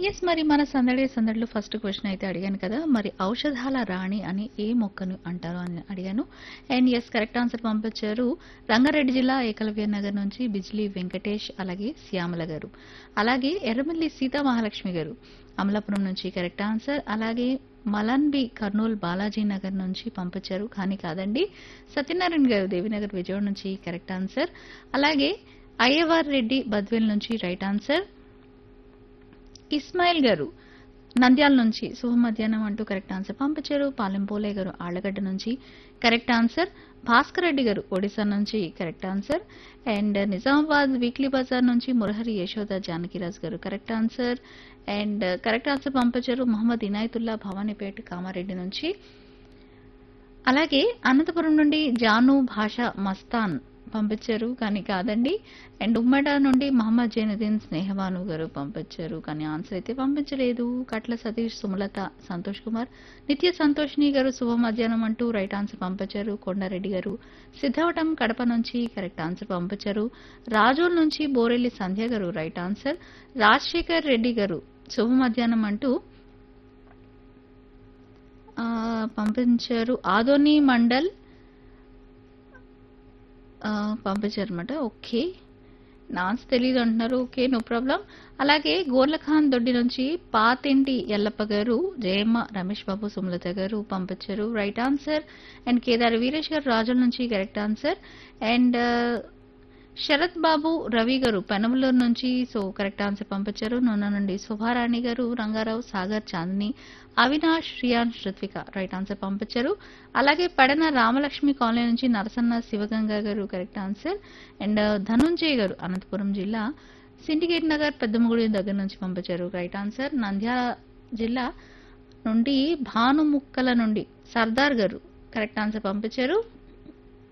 yes మరి మన సందడి సందడిలో ఫస్ట్ క్వశ్చన్ అయితే అడిగాను కదా మరి ఔషధాల రాణి అని ఏ మొక్కను అంటారు అని అడిగాను అండ్ ఎస్ కరెక్ట్ ఆన్సర్ పంపించారు రంగారెడ్డి జిల్లా ఏకలవ్య నగర్ నుంచి బిజ్లీ వెంకటేష్ అలాగే శ్యామల గారు అలాగే ఎర్రమల్లి సీతా మహాలక్ష్మి గారు అమలాపురం నుంచి కరెక్ట్ ఆన్సర్ అలాగే మలన్ బి కర్నూలు బాలాజీ నగర్ నుంచి పంపించారు కానీ కాదండి సత్యనారాయణ గారు దేవినగర్ విజయవాడ నుంచి కరెక్ట్ ఆన్సర్ అలాగే అయ్యవార్ రెడ్డి బద్వేల్ నుంచి రైట్ ఆన్సర్ ఇస్మాయిల్ గారు నంద్యాల నుంచి శుభ మధ్యాహ్నం అంటూ కరెక్ట్ ఆన్సర్ పంపించారు పాలెం పోలే గారు ఆళ్లగడ్డ నుంచి కరెక్ట్ ఆన్సర్ భాస్కర్ రెడ్డి గారు ఒడిశా నుంచి correct answer and Nizamabad weekly Bazar నుంచి మురహరి యశోద జానకిరాజ్ గారు correct answer and correct answer పంపించారు మహమ్మద్ ఇనాయతుల్లా భవానీపేట కామారెడ్డి నుంచి అలాగే అనంతపురం నుండి జాను భాష మస్తాన్ పంపించారు కానీ కాదండి అండ్ ఉమ్మడ నుండి మహమ్మద్ జైనుద్దీన్ స్నేహబాను గారు పంపించారు కానీ ఆన్సర్ అయితే పంపించలేదు కట్ల సతీష్ సుమలత సంతోష్ కుమార్ నిత్య సంతోష్ని గారు శుభ మధ్యాహ్నం అంటూ రైట్ ఆన్సర్ పంపించారు కొండారెడ్డి గారు సిద్ధవటం కడప నుంచి కరెక్ట్ ఆన్సర్ పంపించారు రాజోల్ నుంచి బోరెల్లి సంధ్య గారు రైట్ ఆన్సర్ రాజశేఖర్ రెడ్డి గారు శుభ మధ్యాహ్నం అంటూ ఆ, పంపించారు ఆదోని మండల్ ఆ, పంపించారనమాట ఓకే నాన్స్ తెలియదు అంటున్నారు ఓకే నో ప్రాబ్లం అలాగే గోర్లఖాన్ దొడ్డి నుంచి పాతింటి ఎల్లప్ప గారు జయమ్మ రమేష్ బాబు సుమలత గారు పంపించారు right answer and Kedar Veeresh గారు రాజుల నుంచి correct answer and Sharath Babu Ravi గారు పెనమలూరు నుంచి సో కరెక్ట్ ఆన్సర్ పంపించారు నూనె నుండి శుభారాణి గారు రంగారావు సాగర్ చాందిని అవినాష్ శ్రియాన్ శ్రుత్విక రైట్ ఆన్సర్ పంపించారు అలాగే పడన రామలక్ష్మి కాలనీ నుంచి నరసన్న శివగంగా గారు కరెక్ట్ ఆన్సర్ అండ్ ధనుంజయ్ గారు అనంతపురం జిల్లా సిండికేట్ నగర్ పెద్దమగుడి దగ్గర నుంచి పంపించారు రైట్ ఆన్సర్ నంద్యాల జిల్లా నుండి భానుముక్కల నుండి సర్దార్ గారు కరెక్ట్ ఆన్సర్ పంపించారు